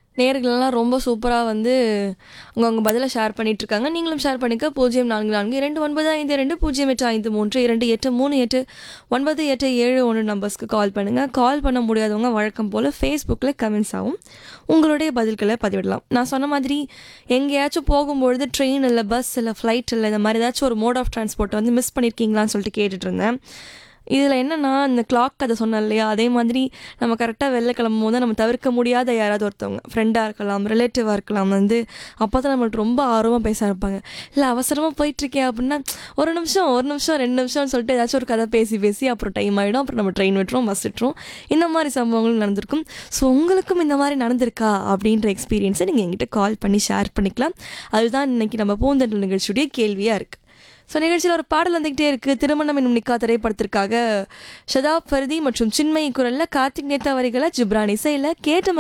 நேர்கள்லாம் ரொம்ப சூப்பராக வந்து அவங்க அவங்க பதிலை ஷேர் பண்ணிட்டு இருக்காங்க நீங்களும் ஷேர் பண்ணிக்க பூஜ்ஜியம் நான்கு நான்கு இரண்டு ஒன்பது ஐந்து ரெண்டு பூஜ்ஜியம் எட்டு ஐந்து மூன்று இரண்டு எட்டு மூணு எட்டு ஒன்பது எட்டு ஏழு ஒன்று நம்பர்ஸ்க்கு கால் பண்ணுங்கள் கால் பண்ண முடியாதவங்க வழக்கம் போல் ஃபேஸ்புக்கில் கமெண்ட்ஸ் ஆகும் உங்களுடைய பதில்களை பதிவிடலாம் நான் சொன்ன மாதிரி எங்கேயாச்சும் போகும்பொழுது ட்ரெயின் இல்லை பஸ் இல்லை ஃப்ளைட் இல்லை இந்த மாதிரி ஏதாச்சும் ஒரு மோட் ஆஃப் டிரான்ஸ்போர்ட் வந்து மிஸ் பண்ணியிருக்கீங்களான்னு சொல்லிட்டு கேட்டுட்டு இருந்தேன் இதில் என்னென்னா இந்த கிளாக் கதை சொன்னேன் இல்லையா அதே மாதிரி நம்ம கரெக்டாக வெளில கிளம்பும் போது நம்ம தவிர்க்க முடியாத யாராவது ஒருத்தவங்க ஃப்ரெண்டாக இருக்கலாம் ரிலேட்டிவாக இருக்கலாம் வந்து அப்போ தான் நம்மள்ட்ட ரொம்ப ஆர்வமாக பேச இருப்பாங்க இல்லை அவசரமாக போயிட்டுருக்கேன் அப்படின்னா ஒரு நிமிஷம் ஒரு நிமிஷம் ரெண்டு நிமிஷம்னு சொல்லிட்டு ஏதாச்சும் ஒரு கதை பேசி பேசி அப்புறம் டைம் ஆகிடும் அப்புறம் நம்ம ட்ரெயின் விட்டுரும் பஸ் விட்டுரும் இந்த மாதிரி சம்பவங்கள் நடந்திருக்கும் ஸோ உங்களுக்கும் இந்த மாதிரி நடந்திருக்கா அப்படின்ற எக்ஸ்பீரியன்ஸை நீங்கள் எங்கிட்ட கால் பண்ணி ஷேர் பண்ணிக்கலாம் அதுதான் இன்னைக்கு நம்ம பூந்தெண்டல் நிகழ்ச்சியுடைய கேள்வியாக இருக்குது ஸோ நிகழ்ச்சியில் ஒரு பாடல் வந்துகிட்டே இருக்கு திருமணம் என்னும் நிக்கா திரைப்படத்திற்காக ஷதாப் ஃபர்தி மற்றும் சின்மயி குரல்ல கார்த்திக் நேத்தா வரிகளை ஜிப்ரான் இசையில் கேட்ட